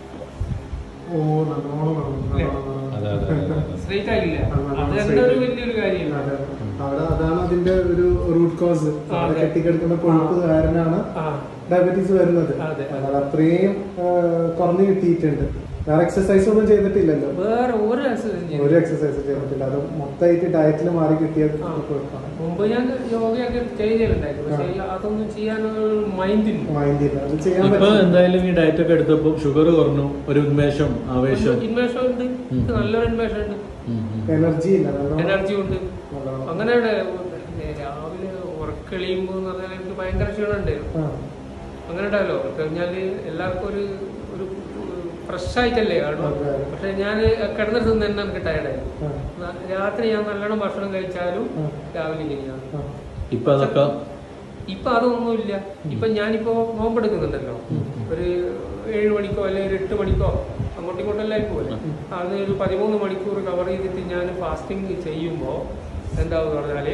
ഓ നല്ലോണം ഇല്ലേ? അതെ അതെ അതെ, അതെ സ്ട്രേറ്റ് ആയില്ല ആ, ആ, അത് straight തന്നെ ഒരു ആയി. വലിയൊരു കാര്യമാണ് അതെ. അവിടെ അതാണ് അതിന്റെ ഒരു റൂട്ട് കോസ് ആ, അതെ. കെട്ടിക്കിടക്കുന്ന കൊഴുപ്പ് കാരണമാണ് ആ ഡയബറ്റീസ് വരുന്നത് അതെ, അതെ. അത് അത്രയും ആ, കുറഞ്ഞു കിട്ടിയിട്ടുണ്ട് വേറെ എക്സസൈസ് ഒന്നും ചെയ്തിട്ടില്ലല്ലോ വേറെ ഒരു എക്സസൈസ് ഒരു എക്സസൈസ് ചെയ്തിട്ടില്ല അത് മൊത്തമായിട്ട് ഡയറ്റിൽ മാറി കിട്ടിയത് ആ. കുഴപ്പമാണ് മുമ്പ് ഞാൻ യോഗയൊക്കെ ചെയ്യലുണ്ടായിരുന്നു പക്ഷേ അതൊന്നും ചെയ്യാനൊരു മൈൻഡില്ല മൈൻഡില്ല അത് ചെയ്യാൻ ഇപ്പൊ പറ്റില്ല എന്തായാലും ഈ ഡയറ്റ് ഒക്കെ എടുത്തപ്പോ ഷുഗർ കുറഞ്ഞു ഒരു ഉന്മേഷം ആവേശം ഇൻവേഷൻ ഉണ്ട് ഉം. നല്ലൊരു ഇൻവേഷൻ ഉണ്ട് ഉം, ഉം. എനർജി ഇല്ല നല്ലോണം എനർജി ഉണ്ട് നല്ലോണം. അങ്ങനെ പിന്നെ രാവിലെ ഉറക്കളിയുമ്പോൾ എന്ന് പറഞ്ഞാൽ എനിക്ക് ഭയങ്കര ക്ഷീണമുണ്ട് ആ. അങ്ങനെ ഉണ്ടാവല്ലോ കഴിഞ്ഞാൽ എല്ലാവർക്കും ഒരു ഒരു ഫ്രഷ് ആയിട്ടല്ലേ കാണുക അതെ, അതെ. പക്ഷെ ഞാൻ കിടന്നിട്ട് തന്നെ എനിക്ക് ടയർഡായി ആ. രാത്രി ഞാൻ നല്ലോണം ഭക്ഷണം കഴിച്ചാലും ആ. രാവിലെ ഇങ്ങനെയാണ് ആ. ഇപ്പൊ അതൊക്കെ ഇപ്പൊ അതൊന്നുമില്ല ഇപ്പൊ ഞാനിപ്പോ നോമ്പെടുക്കുന്നുണ്ടല്ലോ ഉം. ഒരു ഏഴ് മണിക്കോ അല്ലെങ്കിൽ ഒരു എട്ട് മണിക്കോ അങ്ങോട്ടും ഇങ്ങോട്ടെല്ലാം പോലെ ഉം. അത് ഒരു പതിമൂന്ന് മണിക്കൂർ കവർ ചെയ്തിട്ട് ഞാൻ ഫാസ്റ്റിംഗ് ചെയ്യുമ്പോൾ എന്താന്ന് പറഞ്ഞാല്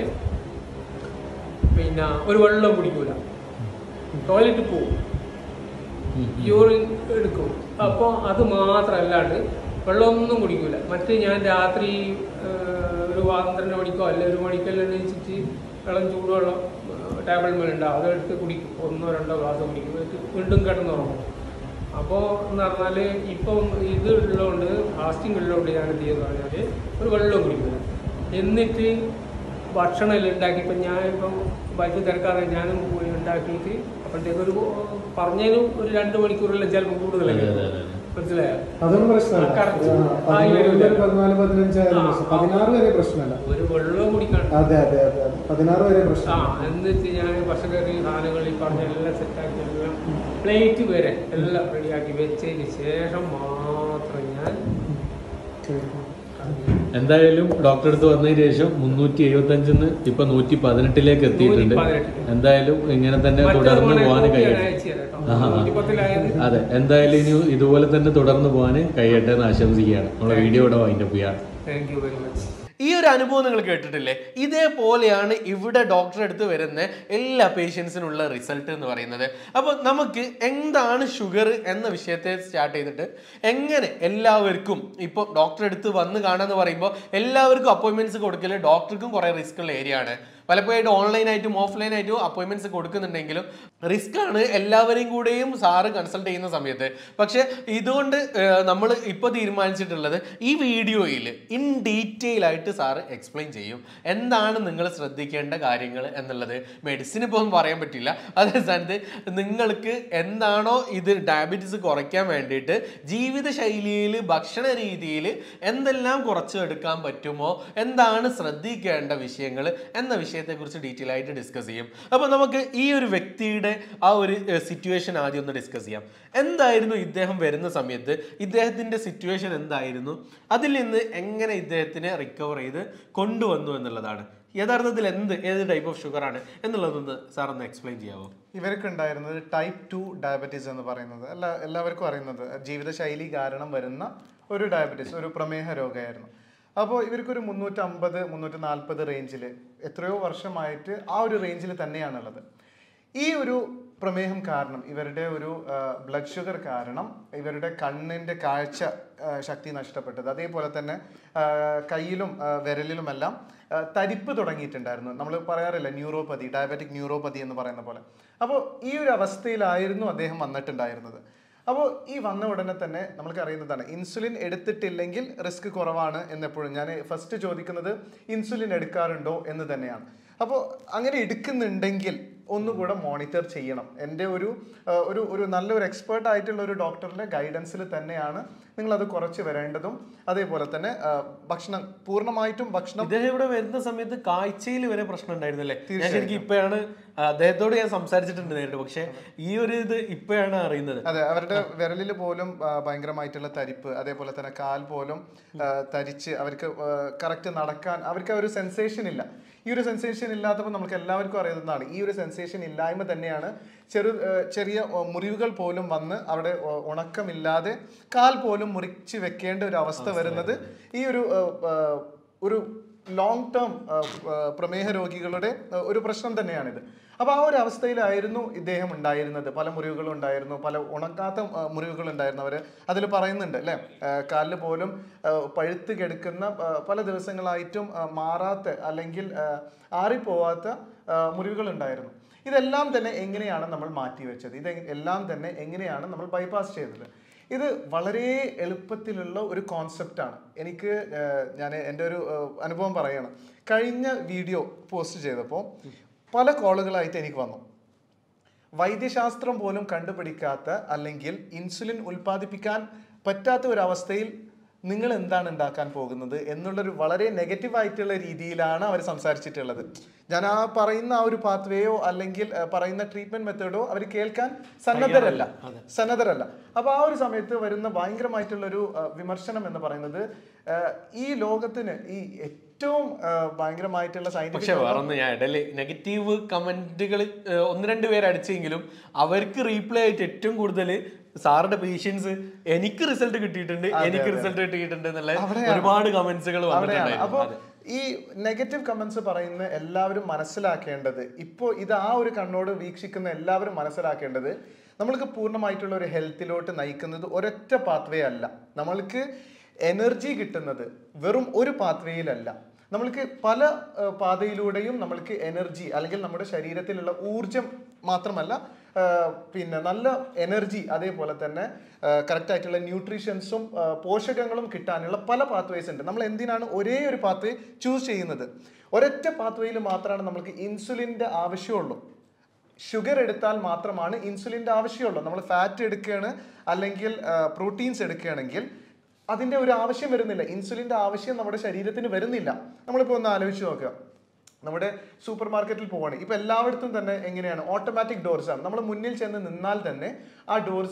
പിന്നെ ഒരു വെള്ളം കുടിക്കൂല ടോയ്ലറ്റ് പോവും ഉം, ഉം. യൂറിൻ എടുക്കും അപ്പോൾ അത് മാത്രമല്ലാണ്ട് വെള്ളമൊന്നും കുടിക്കൂല മറ്റ് ഞാൻ രാത്രി ആ, ഒരു പന്ത്രണ്ട് മണിക്കോ അല്ലെ ഒരു മണിക്കെല്ലാം എണീച്ചിട്ട് വെള്ളം ചൂടുവെള്ളം ടേബിൾ മേലുണ്ടാവും അതെടുത്ത് കുടിക്കും ഒന്നോ രണ്ടോ ഗ്ലാസ് കുടിക്കും എന്നിട്ട് വീണ്ടും കിടന്നുറങ്ങും അപ്പോൾ എന്ന് പറഞ്ഞാൽ ഇപ്പം ഇത് ഉള്ളതുകൊണ്ട് ഫാസ്റ്റിംഗ് ഉള്ളതുകൊണ്ട് ഞാൻ എന്ത് ചെയ്യുന്നത് പറഞ്ഞാൽ ഒരു വെള്ളം കുടിക്കില്ല എന്നിട്ട് ഭക്ഷണം എല്ലാം ഉണ്ടാക്കി ഇപ്പം ഞാൻ ഇപ്പം ബൈക്ക് തിരക്കാതെ ഞാനും പോയി ഉണ്ടാക്കിയിട്ട് അപ്പോഴത്തേക്ക് ഒരു പറഞ്ഞതിനും ഒരു രണ്ട് മണിക്കൂറെല്ലാം ചിലപ്പോൾ അതെ, കൂടുതലല്ലേ അതെ, അതെ. മനസ്സിലായോ അതൊന്നും പ്രശ്നമല്ല ആ, correct. ആ, ആ, പതിമൂന്ന് വരൂല. മുതൽ പതിനാല് പതിനഞ്ചായാലും ആ, പ്രശ്നം ആ. പതിനാറ് വരെ പ്രശ്നമല്ല ഒരു വെള്ളവും കുടിക്കണം അതെ അതെ അതെ അതെ പതിനാറ് വരെ ആ പ്രശ്നം എന്നിട്ട് ഞാൻ പച്ചക്കറി സാധനങ്ങൾ ഈ പറഞ്ഞ എല്ലാം സെറ്റാക്കി എല്ലാം പ്ലേറ്റ് വരെ എല്ലാം റെഡിയാക്കി വെച്ചതിന് ശേഷം മാത്രം ഞാൻ എന്തായാലും ഡോക്ടറെ അടുത്ത് വന്നതിന് ശേഷം മുന്നൂറ്റി എഴുപത്തി അഞ്ചിന്ന് ഇപ്പൊ നൂറ്റി പതിനെട്ടിലേക്ക് എത്തിയിട്ടുണ്ട് 118. എന്തായാലും ഇങ്ങനെ തന്നെ മറ്റേ തുടർന്ന് മോനെ പോകാൻ കോപ്പി ഞാൻ കഴിയട്ടെ അയച്ചു തരാം കേട്ടോ. ആഹാ. നൂറ്റിപ്പത്തിലായത് അതെ എന്തായാലും ഇനി ഇതുപോലെ തന്നെ തുടർന്ന് പോകാൻ കഴിയട്ടെ എന്ന് ആശംസിക്കുകയാണ് നമ്മളെ വീഡിയോ ഇവിടെ വൈൻഡപ്പ് ചെയ്യാണ് താങ്ക് യു വെരി മച്ച് ഈ ഒരു അനുഭവം നിങ്ങൾ കേട്ടിട്ടില്ലേ ഇതേപോലെയാണ് ഇവിടെ ഡോക്ടറെ അടുത്ത് വരുന്ന എല്ലാ പേഷ്യൻസിനുള്ള റിസൾട്ട് എന്ന് പറയുന്നത് അപ്പോൾ നമുക്ക് എന്താണ് ഷുഗർ എന്ന വിഷയത്തെ സ്റ്റാർട്ട് ചെയ്തിട്ട് എങ്ങനെ എല്ലാവർക്കും ഇപ്പോൾ ഡോക്ടറെ അടുത്ത് വന്ന് കാണാന്ന് പറയുമ്പോൾ എല്ലാവർക്കും അപ്പോയിൻമെന്റ്സ് കൊടുക്കൽ ഡോക്ടർക്കും കുറേ റിസ്ക് ഉള്ള ഏരിയ ആണ് പലപ്പോഴായിട്ട് ഓൺലൈനായിട്ടും ഓഫ്ലൈനായിട്ടും അപ്പോയിൻമെന്റ്സ് കൊടുക്കുന്നുണ്ടെങ്കിലും റിസ്ക് ആണ് എല്ലാവരെയും കൂടെയും സാറ് കൺസൾട്ട് ചെയ്യുന്ന സമയത്ത് പക്ഷെ ഇതുകൊണ്ട് നമ്മൾ ഇപ്പോൾ തീരുമാനിച്ചിട്ടുള്ളത് ഈ വീഡിയോയിൽ ഇൻ ഡീറ്റെയിൽ ആയിട്ട് സാറ് എക്സ്പ്ലെയിൻ ചെയ്യും എന്താണ് നിങ്ങൾ ശ്രദ്ധിക്കേണ്ട കാര്യങ്ങൾ എന്നുള്ളത് മെഡിസിൻ ഇപ്പോൾ ഒന്നും പറയാൻ പറ്റില്ല അതേ സ്ഥാനത്ത് നിങ്ങൾക്ക് എന്താണോ ഇത് ഡയബറ്റീസ് കുറയ്ക്കാൻ വേണ്ടിയിട്ട് ജീവിതശൈലിയിൽ ഭക്ഷണ രീതിയിൽ എന്തെല്ലാം കുറച്ചെടുക്കാൻ പറ്റുമോ എന്താണ് ശ്രദ്ധിക്കേണ്ട വിഷയങ്ങൾ എന്ന വിഷയത്തെക്കുറിച്ച് ഡീറ്റെയിൽ ആയിട്ട് ഡിസ്കസ് ചെയ്യും അപ്പോൾ നമുക്ക് ഈ ഒരു വ്യക്തിയുടെ ആ ഒരു സിറ്റുവേഷൻ ആദ്യം ഒന്ന് ഡിസ്കസ് ചെയ്യാം എന്തായിരുന്നു ഇദ്ദേഹം വരുന്ന സമയത്ത് ഇദ്ദേഹത്തിൻ്റെ സിറ്റുവേഷൻ എന്തായിരുന്നു അതിൽ നിന്ന് എങ്ങനെ ഇദ്ദേഹത്തിനെ റിക്കവർ ചെയ്ത് കൊണ്ടുവന്നു എന്നുള്ളതാണ് യഥാർത്ഥത്തിൽ എന്ത് ഏത് ടൈപ്പ് ഓഫ് ഷുഗർ ആണ് എന്നുള്ളതൊന്ന് സാർ ഒന്ന് എക്സ്പ്ലെയിൻ ചെയ്യാമോ ഇവർക്ക് ഉണ്ടായിരുന്നത് ടൈപ്പ് ടു ഡയബറ്റീസ് എന്ന് പറയുന്നത് എല്ലാ എല്ലാവർക്കും അറിയുന്നത് ജീവിതശൈലി കാരണം വരുന്ന ഒരു ഡയബറ്റീസ് ഒരു പ്രമേഹ രോഗമായിരുന്നു അപ്പോൾ ഇവർക്കൊരു മുന്നൂറ്റമ്പത് മുന്നൂറ്റി നാൽപ്പത് റേഞ്ചിൽ എത്രയോ വർഷമായിട്ട് ആ ഒരു റേഞ്ചിൽ തന്നെയാണുള്ളത് ഈ ഒരു പ്രമേഹം കാരണം ഇവരുടെ ഒരു ബ്ലഡ് ഷുഗർ കാരണം ഇവരുടെ കണ്ണിൻ്റെ കാഴ്ച ആ, ശക്തി നഷ്ടപ്പെട്ടത് അതേപോലെ തന്നെ ആ, കയ്യിലും ആ, വിരലിലുമെല്ലാം ആ, തരിപ്പ് തുടങ്ങിയിട്ടുണ്ടായിരുന്നു നമ്മൾ പറയാറില്ല ന്യൂറോപ്പതി ഡയബറ്റിക് ന്യൂറോപ്പതി എന്ന് പറയുന്ന പോലെ അപ്പോൾ ഈ ഒരു അവസ്ഥയിലായിരുന്നു അദ്ദേഹം വന്നിട്ടുണ്ടായിരുന്നത് അപ്പോൾ ഈ വന്ന ഉടനെ തന്നെ നമ്മൾക്ക് അറിയുന്നതാണ് ഇൻസുലിൻ എടുത്തിട്ടില്ലെങ്കിൽ റിസ്ക് കുറവാണ് എന്നെപ്പോഴും ഞാൻ ഫസ്റ്റ് ചോദിക്കുന്നത് ഇൻസുലിൻ എടുക്കാറുണ്ടോ എന്ന് തന്നെയാണ് അപ്പോൾ അങ്ങനെ എടുക്കുന്നുണ്ടെങ്കിൽ ഒന്നുകൂടെ മോണിറ്റർ ചെയ്യണം എൻ്റെ ഒരു ആ, ഒരു ഒരു നല്ലൊരു എക്സ്പേർട്ട് ആയിട്ടുള്ള ഒരു ഡോക്ടറിൻ്റെ ഗൈഡൻസിൽ തന്നെയാണ് നിങ്ങളത് കുറച്ച് വരേണ്ടതും അതേപോലെ തന്നെ ആ, ഭക്ഷണം പൂർണ്ണമായിട്ടും ഭക്ഷണം ഇദ്ദേഹം ഇവിടെ വരുന്ന സമയത്ത് കാഴ്ചയിൽ വരെ പ്രശ്നം ഉണ്ടായിരുന്നല്ലേ ഞാൻ ശരിക്കും ഇപ്പോഴാണ് അദ്ദേഹത്തോട് ഞാൻ സംസാരിച്ചിട്ടുണ്ട് നേരിട്ട് പക്ഷെ ഈ ഒരു ഇത് ഇപ്പോഴാണ് അറിയുന്നത് അതെ അവരുടെ വിരലിൽ പോലും ആ, ഭയങ്കരമായിട്ടുള്ള തരിപ്പ് അതേപോലെ തന്നെ കാൽ പോലും ആ, തരിച്ച് അവർക്ക് കറക്റ്റ് നടക്കാൻ അവർക്ക് ആ ഒരു സെൻസേഷൻ ഇല്ല ഈ ഒരു സെൻസേഷൻ ഇല്ലാത്തപ്പോൾ നമുക്ക് എല്ലാവർക്കും അറിയുന്നതാണ് ഈ ഒരു സെൻസേഷൻ ഇല്ലായ്മ തന്നെയാണ് ചെറു ആ, ചെറിയ ആ, മുറിവുകൾ പോലും വന്ന് അവിടെ ആ, ഉണക്കമില്ലാതെ കാൽ പോലും മുറിച്ച് വെക്കേണ്ട ഒരു അവസ്ഥ വരുന്നത് ഈ ഒരു ആ, ആ, ഒരു ലോങ് ടേം പ്രമേഹ രോഗികളുടെ ആ, ഒരു പ്രശ്നം തന്നെയാണിത് അപ്പോൾ ആ ഒരു അവസ്ഥയിലായിരുന്നു ഇദ്ദേഹം ഉണ്ടായിരുന്നത് പല മുറിവുകളും ഉണ്ടായിരുന്നു പല ഉണക്കാത്ത ആ, മുറിവുകൾ ഉണ്ടായിരുന്നു അവർ അതിൽ പറയുന്നുണ്ട് അല്ലേ കാലിൽ പോലും ആ, പഴുത്ത് കിടക്കുന്ന ആ, പല ദിവസങ്ങളായിട്ടും ആ, മാറാത്ത അല്ലെങ്കിൽ ആ, ആറിപ്പോവാത്ത ആ, മുറിവുകൾ ഉണ്ടായിരുന്നു ഇതെല്ലാം തന്നെ എങ്ങനെയാണ് നമ്മൾ മാറ്റി വെച്ചത് ഇത് എല്ലാം തന്നെ എങ്ങനെയാണ് നമ്മൾ ബൈപ്പാസ് ചെയ്തത് ഇത് വളരെ എളുപ്പത്തിലുള്ള ഒരു കോൺസെപ്റ്റാണ് എനിക്ക് ഞാൻ എൻ്റെ ഒരു ആ, അനുഭവം പറയണം കഴിഞ്ഞ വീഡിയോ പോസ്റ്റ് ചെയ്തപ്പോൾ പല കോളുകളായിട്ട് എനിക്ക് വന്നു വൈദ്യശാസ്ത്രം പോലും കണ്ടുപിടിക്കാത്ത അല്ലെങ്കിൽ ഇൻസുലിൻ ഉൽപ്പാദിപ്പിക്കാൻ പറ്റാത്ത ഒരു അവസ്ഥയിൽ നിങ്ങൾ എന്താണ് ഉണ്ടാക്കാൻ പോകുന്നത് എന്നുള്ളൊരു വളരെ നെഗറ്റീവ് ആയിട്ടുള്ള രീതിയിലാണ് അവർ സംസാരിച്ചിട്ടുള്ളത് ഞാൻ ആ പറയുന്ന ആ ഒരു പാത്വേയോ അല്ലെങ്കിൽ ആ, പറയുന്ന ട്രീറ്റ്മെന്റ് മെത്തേഡോ അവർ കേൾക്കാൻ സന്നദ്ധരല്ല സന്നദ്ധരല്ല അപ്പൊ ആ ഒരു സമയത്ത് വരുന്ന ഭയങ്കരമായിട്ടുള്ള ഒരു വിമർശനം എന്ന് പറയുന്നത് ആ, ഈ ലോകത്തിന് ഈ ഏറ്റവും ആ, ഭയങ്കരമായിട്ടുള്ള പക്ഷെ സയന്റിഫിക് വേറൊന്ന് ഞാൻ ഇടല് നെഗറ്റീവ് കമന്റുകൾ ഒന്ന് രണ്ട് പേര് അടിച്ചെങ്കിലും അവർക്ക് റീപ്ലൈ ആയിട്ട് ഏറ്റവും കൂടുതൽ സാറിന്റെ പേഷ്യൻസ് എനിക്ക് റിസൾട്ട് കിട്ടിയിട്ടുണ്ട് എനിക്ക് റിസൾട്ട് കിട്ടിയിട്ടുണ്ട് എന്നുള്ള ഒരുപാട് കമന്റ്സുകൾ അവിടെയാണ് അപ്പൊ വന്നിട്ടുണ്ടായിരുന്നു ഈ നെഗറ്റീവ് കമന്റ്സ് പറയുന്ന എല്ലാവരും മനസ്സിലാക്കേണ്ടത് ഇപ്പോൾ ഇത് ആ ഒരു കണ്ണോട് വീക്ഷിക്കുന്ന എല്ലാവരും മനസ്സിലാക്കേണ്ടത് നമ്മൾക്ക് പൂർണ്ണമായിട്ടുള്ള ഒരു ഹെൽത്തിലോട്ട് നയിക്കുന്നത് ഒരൊറ്റ പാത്വേ അല്ല നമ്മൾക്ക് എനർജി കിട്ടുന്നത് വെറും ഒരു പാത്വേയിലല്ല നമ്മൾക്ക് പല ആ, പാതയിലൂടെയും നമ്മൾക്ക് എനർജി അല്ലെങ്കിൽ നമ്മുടെ ശരീരത്തിലുള്ള ഊർജം മാത്രമല്ല ആ, പിന്നെ നല്ല എനർജി അതേപോലെ തന്നെ കറക്റ്റ് ആയിട്ടുള്ള ന്യൂട്രീഷൻസും ആ, പോഷകങ്ങളും കിട്ടാനുള്ള പല പാത്വേസ് ഉണ്ട് നമ്മൾ എന്തിനാണ് ഒരേ ഒരു പാത്വേ ചൂസ് ചെയ്യുന്നത് ഒരൊറ്റ പാത്വേയിൽ മാത്രമാണ് നമുക്ക് ഇൻസുലിൻ്റെ ആവശ്യമുള്ളൂ ഷുഗർ എടുത്താൽ മാത്രമാണ് ഇൻസുലിൻ്റെ ആവശ്യമുള്ളൂ നമ്മൾ ഫാറ്റ് എടുക്കുകയാണ് അല്ലെങ്കിൽ പ്രോട്ടീൻസ് എടുക്കുകയാണെങ്കിൽ അതിൻ്റെ ഒരു ആവശ്യം വരുന്നില്ല ഇൻസുലിൻ്റെ ആവശ്യം നമ്മുടെ ശരീരത്തിന് വരുന്നില്ല നമ്മളിപ്പോൾ ഒന്ന് ആലോചിച്ച് നോക്കുക നമ്മുടെ സൂപ്പർ മാർക്കറ്റിൽ പോവാണ് ഇപ്പൊ എല്ലായിടത്തും തന്നെ എങ്ങനെയാണ് ഓട്ടോമാറ്റിക് ഡോർസ് ആണ് നമ്മൾ മുന്നിൽ ചെന്ന് നിന്നാൽ തന്നെ ആ ഡോർസ്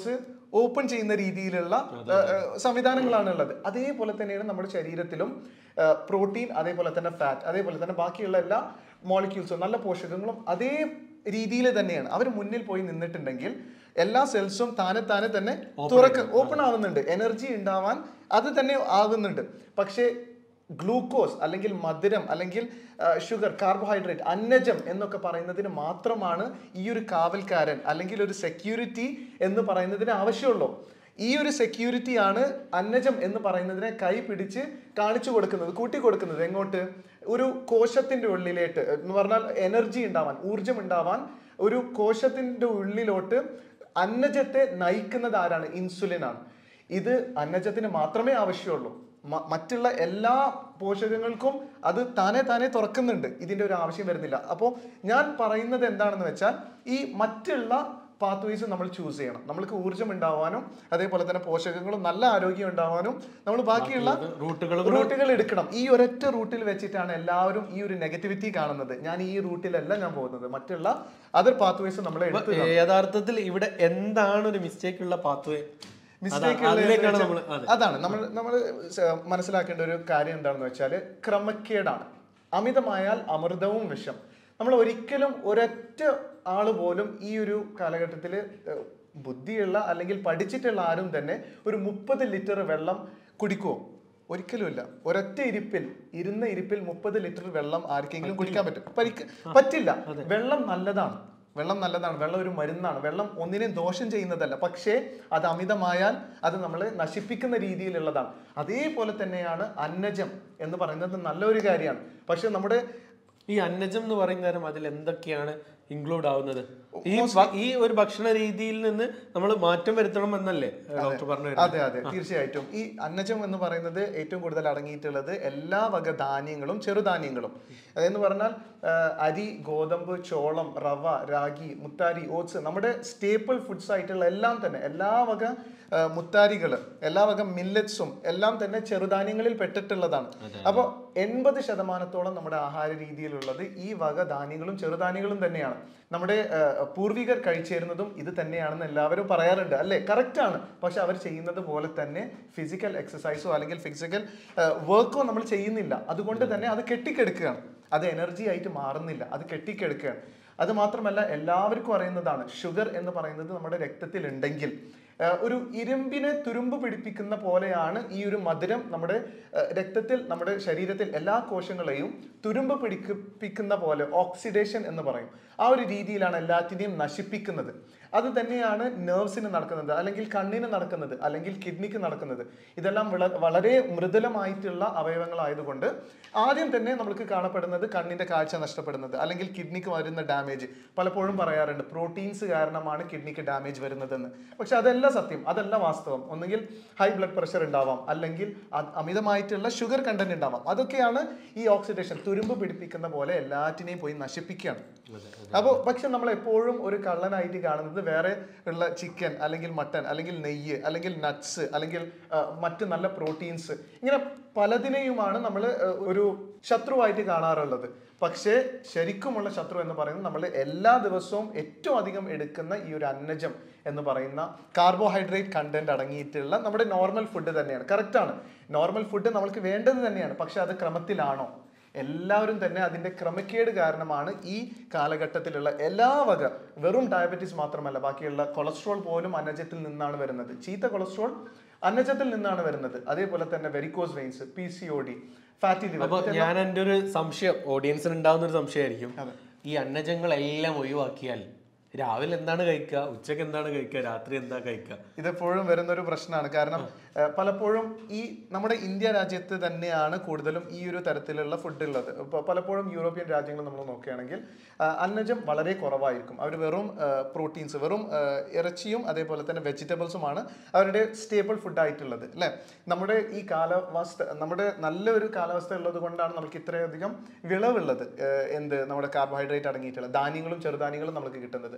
ഓപ്പൺ ചെയ്യുന്ന രീതിയിലുള്ള ആ, ആ, സംവിധാനങ്ങളാണ് ഉള്ളത് അതേപോലെ തന്നെയാണ് നമ്മുടെ ശരീരത്തിലും പ്രോട്ടീൻ അതേപോലെ തന്നെ ഫാറ്റ് അതേപോലെ തന്നെ ബാക്കിയുള്ള എല്ലാ മോളിക്യൂൾസും നല്ല പോഷകങ്ങളും അതേ രീതിയിൽ തന്നെയാണ് അവർ മുന്നിൽ പോയി നിന്നിട്ടുണ്ടെങ്കിൽ എല്ലാ സെൽസും താനെ താനെ തന്നെ തുറക്ക ഓപ്പൺ ആവുന്നുണ്ട് എനർജി ഉണ്ടാവാൻ അത് തന്നെ ആകുന്നുണ്ട് പക്ഷേ ഗ്ലൂക്കോസ് അല്ലെങ്കിൽ മധുരം അല്ലെങ്കിൽ ഷുഗർ കാർബോഹൈഡ്രേറ്റ് അന്നജം എന്നൊക്കെ പറയുന്നതിന് മാത്രമാണ് ഈ ഒരു കാവൽക്കാരൻ അല്ലെങ്കിൽ ഒരു സെക്യൂരിറ്റി എന്ന് പറയുന്നതിന് ആവശ്യമുള്ളൂ ഈ ഒരു സെക്യൂരിറ്റി ആണ് അന്നജം എന്ന് പറയുന്നതിനെ കൈ പിടിച്ച് കാണിച്ചു കൊടുക്കുന്നത് കൂട്ടി കൊടുക്കുന്നത് എങ്ങോട്ട് ഒരു കോശത്തിന്റെ ഉള്ളിലേട്ട് എന്ന് പറഞ്ഞാൽ എനർജി ഉണ്ടാവാൻ ഊർജം ഉണ്ടാവാൻ ഒരു കോശത്തിന്റെ ഉള്ളിലോട്ട് അന്നജത്തെ നയിക്കുന്നത് ആരാണ് ഇൻസുലിൻ ആണ് ഇത് അന്നജത്തിന് മാത്രമേ ആവശ്യമുള്ളൂ മ- മറ്റുള്ള എല്ലാ പോഷകങ്ങൾക്കും അത് താനെ താനെ തുറക്കുന്നുണ്ട് ഇതിന്റെ ഒരു ആവശ്യം വരുന്നില്ല അപ്പോൾ ഞാൻ പറയുന്നത് എന്താണെന്ന് വെച്ചാൽ ഈ മറ്റുള്ള പാത്വേസ് നമ്മൾ ചൂസ് ചെയ്യണം നമ്മൾക്ക് ഊർജ്ജം ഉണ്ടാവാനും അതേപോലെ തന്നെ പോഷകങ്ങളും നല്ല ആരോഗ്യം ഉണ്ടാവാനും നമ്മൾ ബാക്കിയുള്ള റൂട്ടുകൾ റൂട്ടുകൾ എടുക്കണം ഈ ഒരൊറ്റ റൂട്ടിൽ വെച്ചിട്ടാണ് എല്ലാവരും ഈ ഒരു നെഗറ്റിവിറ്റി കാണുന്നത് ഞാൻ ഈ റൂട്ടിലല്ല ഞാൻ പോകുന്നത് മറ്റുള്ള അതർ പാത്വേസ് നമ്മൾ എടുത്തു യഥാർത്ഥത്തിൽ ഇവിടെ എന്താണ് ഒരു മിസ്റ്റേക്ക് ഉള്ള പാത്വേ മിസ്റ്റേക്ക് അതിലേക്കാണ് നമ്മൾ അതെ അതാണ് നമ്മൾ നമ്മൾ മനസ്സിലാക്കേണ്ട ഒരു കാര്യം എന്താണെന്ന് വെച്ചാൽ ക്രമക്കേടാണ് അമിതമായാൽ അമൃതവും വിഷം നമ്മൾ ഒരിക്കലും ഒരൊറ്റ ആള് പോലും ഈ ഒരു കാലഘട്ടത്തിൽ ബുദ്ധിയുള്ള അല്ലെങ്കിൽ പഠിച്ചിട്ടുള്ള ആരും തന്നെ ഒരു മുപ്പത് ലിറ്റർ വെള്ളം കുടിക്കുമോ ഒരിക്കലുമില്ല ഒരൊറ്റ ഇരിപ്പിൽ ഇരുന്ന ഇരിപ്പിൽ മുപ്പത് ലിറ്റർ വെള്ളം ആർക്കെങ്കിലും കുടിക്കാൻ പറ്റും പരിക്ക് പറ്റില്ല വെള്ളം നല്ലതാണ് വെള്ളം നല്ലതാണ് വെള്ളം ഒരു മരുന്നാണ് വെള്ളം ഒന്നിനെയും ദോഷം ചെയ്യുന്നതല്ല പക്ഷേ അത് അമിതമായാൽ അത് നമ്മളെ നശിപ്പിക്കുന്ന രീതിയിലുള്ളതാണ് അതേപോലെ തന്നെയാണ് അന്നജം എന്ന് പറയുന്നത് നല്ലൊരു കാര്യമാണ് പക്ഷെ നമ്മുടെ ഈ അന്നജം എന്ന് പറയുന്ന നേരം അതിൽ എന്തൊക്കെയാണ് ഇൻക്ലൂഡ് ആവുന്നത് ഈ ഭ- ഈ ഒരു ഭക്ഷണ രീതിയിൽ നിന്ന് നമ്മൾ മാറ്റം വരുത്തണം എന്നല്ലേ ഡോക്ടർ പറഞ്ഞു അതെ അതെ തീർച്ചയായിട്ടും ഈ അന്നജം എന്ന് പറയുന്നത് ഏറ്റവും കൂടുതൽ അടങ്ങിയിട്ടുള്ളത് എല്ലാ വക ധാന്യങ്ങളും ചെറുധാന്യങ്ങളും അതെന്ന് പറഞ്ഞാൽ ആ, അരി ഗോതമ്പ് ചോളം റവ രാഗി മുത്താരി ഓട്സ് നമ്മുടെ സ്റ്റേപ്പിൾ ഫുഡ്സ് ആയിട്ടുള്ള എല്ലാം തന്നെ എല്ലാ വക മുത്താരികൾ എല്ലാ വക മില്ലറ്റ്സും എല്ലാം തന്നെ ചെറുധാന്യങ്ങളിൽ പെട്ടിട്ടുള്ളതാണ് അപ്പോൾ എൺപത് ശതമാനത്തോളം നമ്മുടെ ആഹാര രീതിയിലുള്ളത് ഈ വക ധാന്യങ്ങളും ചെറുധാന്യങ്ങളും തന്നെയാണ് നമ്മുടെ ആ, പൂർവികർ കഴിച്ചിരുന്നതും ഇത് തന്നെയാണെന്ന് എല്ലാവരും പറയാറുണ്ട് അല്ലേ കറക്റ്റ് ആണ് പക്ഷെ അവർ ചെയ്യുന്നത് പോലെ തന്നെ ഫിസിക്കൽ എക്സസൈസോ അല്ലെങ്കിൽ ഫിസിക്കൽ വർക്കോ നമ്മൾ ചെയ്യുന്നില്ല അതുകൊണ്ട് തന്നെ അത് കെട്ടിക്കെടുക്കുകയാണ് അത് എനർജി ആയിട്ട് മാറുന്നില്ല അത് കെട്ടിക്കെടുക്കുകയാണ് അത് മാത്രമല്ല എല്ലാവർക്കും അറിയുന്നതാണ് ഷുഗർ എന്ന് പറയുന്നത് നമ്മുടെ രക്തത്തിൽ ഉണ്ടെങ്കിൽ ആ, ഒരു ഇരുമ്പിനെ തുരുമ്പ് പിടിപ്പിക്കുന്ന പോലെയാണ് ഈ ഒരു മധുരം നമ്മുടെ ആ, രക്തത്തിൽ നമ്മുടെ ശരീരത്തിൽ എല്ലാ കോശങ്ങളെയും തുരുമ്പ് പിടിപ്പിക്കുന്ന പോലെ ഓക്സിഡേഷൻ എന്ന് പറയും ആ ഒരു രീതിയിലാണ് എല്ലാറ്റിനെയും നശിപ്പിക്കുന്നത് അത് തന്നെയാണ് നെർവ്സിന് നടക്കുന്നത് അല്ലെങ്കിൽ കണ്ണിന് നടക്കുന്നത് അല്ലെങ്കിൽ കിഡ്നിക്ക് നടക്കുന്നത് ഇതെല്ലാം വിള- വളരെ മൃദുലമായിട്ടുള്ള അവയവങ്ങളായതുകൊണ്ട് ആദ്യം തന്നെ നമുക്ക് കാണപ്പെടുന്നത് കണ്ണിന്റെ കാഴ്ച നഷ്ടപ്പെടുന്നത് അല്ലെങ്കിൽ കിഡ്നിക്ക് വരുന്ന ഡാമേജ് പലപ്പോഴും പറയാറുണ്ട് പ്രോട്ടീൻസ് കാരണമാണ് കിഡ്നിക്ക് ഡാമേജ് വരുന്നതെന്ന് പക്ഷെ അതല്ല സത്യം അതല്ല വാസ്തവം ഒന്നുകിൽ ഹൈ ബ്ലഡ് പ്രഷർ ഉണ്ടാവാം അല്ലെങ്കിൽ അ- അമിതമായിട്ടുള്ള ഷുഗർ കണ്ടന്റ് ഉണ്ടാവാം അതൊക്കെയാണ് ഈ ഓക്സിഡേഷൻ തുരുമ്പ് പിടിപ്പിക്കുന്ന പോലെ എല്ലാറ്റിനെയും പോയി നശിപ്പിക്കുകയാണ് അപ്പോൾ പക്ഷെ നമ്മൾ എപ്പോഴും ഒരു കള്ളനായിട്ട് കാണുന്നത് വേറെ ഉള്ള ചിക്കൻ അല്ലെങ്കിൽ മട്ടൻ അല്ലെങ്കിൽ നെയ്യ് അല്ലെങ്കിൽ നട്ട്സ് അല്ലെങ്കിൽ ആ, മറ്റ് നല്ല പ്രോട്ടീൻസ് ഇങ്ങനെ പലതിനെയുമാണ് നമ്മൾ ഒരു ശത്രുവായിട്ട് കാണാറുള്ളത് പക്ഷേ ശരിക്കുമുള്ള ശത്രു എന്ന് പറയുന്നത് നമ്മൾ എല്ലാ ദിവസവും ഏറ്റവും അധികം എടുക്കുന്ന ഈ ഒരു അന്നജം എന്ന് പറയുന്ന കാർബോഹൈഡ്രേറ്റ് കണ്ടന്റ് അടങ്ങിയിട്ടുള്ള നമ്മുടെ നോർമൽ ഫുഡ് തന്നെയാണ് കറക്റ്റ് ആണ് നോർമൽ ഫുഡ് നമ്മൾക്ക് വേണ്ടത് തന്നെയാണ് പക്ഷെ അത് ക്രമത്തിലാണോ എല്ലാവരും തന്നെ അതിന്റെ ക്രമക്കേട് കാരണമാണ് ഈ കാലഘട്ടത്തിലുള്ള എല്ലാ വക വെറും ഡയബറ്റീസ് മാത്രമല്ല ബാക്കിയുള്ള കൊളസ്ട്രോൾ പോലും അന്നജത്തിൽ നിന്നാണ് വരുന്നത് ചീത്ത കൊളസ്ട്രോൾ അന്നജത്തിൽ നിന്നാണ് വരുന്നത് അതേപോലെ തന്നെ varicose veins P C O D fatty അപ്പൊ ലിവർ ഞാൻ എൻ്റെ ഒരു സംശയം ഓഡിയൻസിന് ഉണ്ടാവുന്ന ഒരു സംശയമായിരിക്കും ഈ അന്നജങ്ങളെല്ലാം ഒഴിവാക്കിയാൽ രാവിലെ എന്താണ് കഴിക്കുക ഉച്ചക്ക് എന്താണ് കഴിക്കുക രാത്രി എന്താ കഴിക്കുക ഇതെപ്പോഴും വരുന്ന ഒരു പ്രശ്നമാണ് കാരണം ഏഹ്, പലപ്പോഴും ഈ നമ്മുടെ ഇന്ത്യ രാജ്യത്ത് തന്നെയാണ് കൂടുതലും ഈ ഒരു തരത്തിലുള്ള ഫുഡ് ഉള്ളത് ഇപ്പോൾ പലപ്പോഴും യൂറോപ്യൻ രാജ്യങ്ങൾ നമ്മൾ നോക്കുകയാണെങ്കിൽ ആ, അന്നജം വളരെ കുറവായിരിക്കും അവർ വെറും പ്രോട്ടീൻസ് വെറും ആ, ഇറച്ചിയും അതേപോലെ തന്നെ വെജിറ്റബിൾസുമാണ് അവരുടെ സ്റ്റേബിൾ ഫുഡ് ആയിട്ടുള്ളത് അല്ലേ നമ്മുടെ ഈ കാലാവസ്ഥ നമ്മുടെ നല്ലൊരു കാലാവസ്ഥ ഉള്ളത് കൊണ്ടാണ് നമുക്ക് ഇത്രയധികം വിളവുള്ളത് ഏഹ്, എന്ത് നമ്മുടെ കാർബോഹൈഡ്രേറ്റ് അടങ്ങിയിട്ടുള്ള ധാന്യങ്ങളും ചെറുധാന്യങ്ങളും നമുക്ക് കിട്ടുന്നത്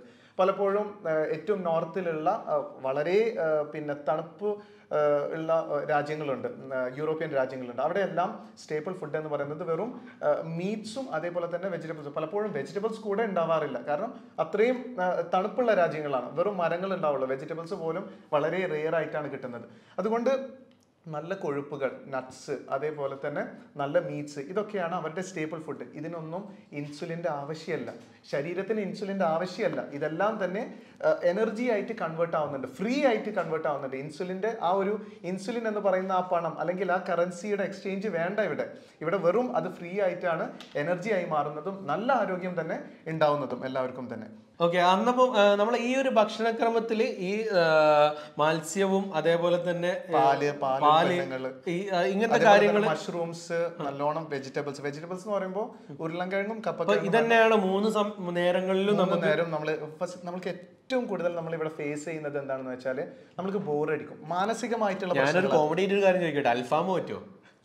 പലപ്പോഴും ആ, ഏറ്റവും നോർത്തിലുള്ള ആ, വളരെ ആ, പിന്നെ തണുപ്പ് ആ, ഉള്ള ആ, രാജ്യങ്ങളുണ്ട് ആ, യൂറോപ്യൻ രാജ്യങ്ങളുണ്ട് അവിടെയെല്ലാം സ്റ്റേപ്പിൾ ഫുഡ് എന്ന് പറയുന്നത് വെറും മീറ്റ്സും അതേപോലെ തന്നെ വെജിറ്റബിൾസും പലപ്പോഴും വെജിറ്റബിൾസ് കൂടെ ഉണ്ടാവാറില്ല കാരണം അത്രയും ആ, തണുപ്പുള്ള രാജ്യങ്ങളാണ് വെറും മരങ്ങൾ ഉണ്ടാവുള്ളൂ വെജിറ്റബിൾസ് പോലും വളരെ റെയർ ആയിട്ടാണ് കിട്ടുന്നത് അതുകൊണ്ട് നല്ല കൊഴുപ്പുകൾ നട്ട്സ് അതേപോലെ തന്നെ നല്ല മീറ്റ്സ് ഇതൊക്കെയാണ് അവരുടെ സ്റ്റേപ്പിൾ ഫുഡ് ഇതിനൊന്നും ഇൻസുലിൻ്റെ ആവശ്യമല്ല ശരീരത്തിന് ഇൻസുലിൻ്റെ ആവശ്യമല്ല ഇതെല്ലാം തന്നെ എനർജി ആയിട്ട് കൺവേർട്ട് ആവുന്നുണ്ട് ഫ്രീ ആയിട്ട് കൺവേർട്ട് ആവുന്നുണ്ട് ഇൻസുലിൻ്റെ ആ ഒരു ഇൻസുലിൻ എന്ന് പറയുന്ന ആ പണം അല്ലെങ്കിൽ ആ കറൻസിയുടെ എക്സ്ചേഞ്ച് വേണ്ട ഇവിടെ ഇവിടെ വെറും അത് ഫ്രീ ആയിട്ടാണ് എനർജി ആയി മാറുന്നതും നല്ല ആരോഗ്യം തന്നെ ഉണ്ടാവുന്നതും എല്ലാവർക്കും തന്നെ ഓക്കെ അന്നപ്പം നമ്മൾ ഈ ഒരു ഭക്ഷണക്രമത്തിൽ ഈ ആ, മത്സ്യവും അതേപോലെ തന്നെ ആ, പാല്, പാല് പാല് ഉൽപ്പന്നങ്ങള്. ഈ ആ, ഇങ്ങനത്തെ കാര്യങ്ങൾ മഷ്റൂംസ് നല്ലോണം വെജിറ്റബിൾസ് വെജിറ്റബിൾസ് എന്ന് പറയുമ്പോൾ ഉരുളൻകിഴങ്ങും അപ്പൊ കപ്പക്കിഴങ്ങും ഇതന്നെയാണ് മൂന്ന് സം- നേരങ്ങളിലും മൂന്ന് നമുക്ക് നേരം നമ്മൾ ഫസ്റ്റ് നമുക്ക് ഏറ്റവും കൂടുതൽ നമ്മൾ ഇവിടെ ഫേസ് ചെയ്യുന്നത് എന്താണെന്ന് വെച്ചാൽ നമുക്ക് ബോറടിക്കും മാനസികമായിട്ടുള്ള ഞാനൊരു പ്രശ്നങ്ങളാണ്. കോമഡി ഒരു കാര്യം ചോദിക്കട്ടെ അൽഫാമ് പറ്റുമോ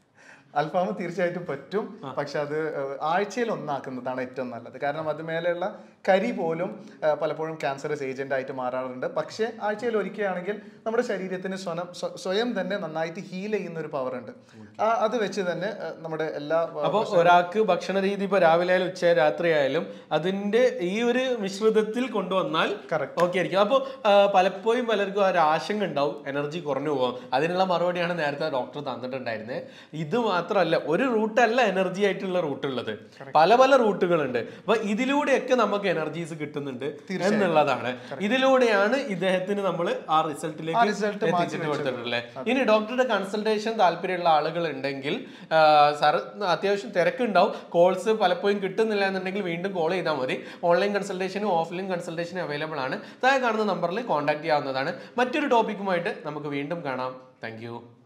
അൽഫാം തീർച്ചയായിട്ടും പറ്റും പക്ഷെ അത് ഏഹ്, ആഴ്ചയിൽ ഒന്നാക്കുന്നതാണ് ഏറ്റവും നല്ലത് കാരണം അതുമേലെയുള്ള കരി പോലും ഏഹ്, പലപ്പോഴും ക്യാൻസറസ് ഏജന്റ് ആയിട്ട് മാറാറുണ്ട് പക്ഷേ ആഴ്ചയിൽ ഒരിക്കുകയാണെങ്കിൽ നമ്മുടെ ശരീരത്തിന് സ്വനം സ്വ- സ്വയം തന്നെ നന്നായിട്ട് ഹീൽ ചെയ്യുന്ന ഒരു പവർ ഉണ്ട് ആ അത് വെച്ച് തന്നെ ഏഹ്, നമ്മുടെ എല്ലാ ഏഹ്, അപ്പൊ ഒരാൾക്ക് ഭക്ഷണ രീതി ഇപ്പൊ രാവിലെ ആയാലും ഉച്ച രാത്രി ആയാലും അതിന്റെ ഈ ഒരു മിശ്രിതത്തിൽ കൊണ്ടുവന്നാൽ Correct. ഓക്കെ ആയിരിക്കും അപ്പോൾ പലപ്പോഴും പലർക്കും ആ ഒരു ആശങ്ക ഉണ്ടാവും എനർജി കുറഞ്ഞു പോകും അതിനുള്ള മറുപടിയാണ് നേരത്തെ ഡോക്ടർ തന്നിട്ടുണ്ടായിരുന്നത് ഇത് മാത്രമല്ല ഒരു റൂട്ടല്ല എനർജി ആയിട്ടുള്ള റൂട്ട് ഉള്ളത് പല പല റൂട്ടുകളുണ്ട് അപ്പൊ ഇതിലൂടെയൊക്കെ നമുക്ക് എനർജീസ് കിട്ടുന്നുണ്ട് എന്നുള്ളതാണ് ഇതിലൂടെയാണ് ഇദ്ദേഹത്തിന് നമ്മൾ ആ റിസൾട്ടിലേക്ക് ആ result മാറ്റി എത്തിച്ചിട്ട് കൊടുത്തിട്ടുള്ളത് ഇനി ഡോക്ടറുടെ കൺസൾട്ടേഷൻ താല്പര്യമുള്ള ആളുകൾ ഉണ്ടെങ്കിൽ സാർ അത്യാവശ്യം തിരക്കുണ്ടാവും കോൾസ് പലപ്പോഴും കിട്ടുന്നില്ല എന്നുണ്ടെങ്കിൽ വീണ്ടും കോൾ ചെയ്താൽ മതി ഓൺലൈൻ കൺസൾട്ടേഷനും ഓഫ്ലൈൻ കൺസൾട്ടേഷനും അവൈലബിൾ ആണ് താഴെ കാണുന്ന നമ്പറിൽ കോൺടാക്ട് ചെയ്യാവുന്നതാണ് മറ്റൊരു ടോപ്പിക്കുമായിട്ട് നമുക്ക് വീണ്ടും കാണാം താങ്ക്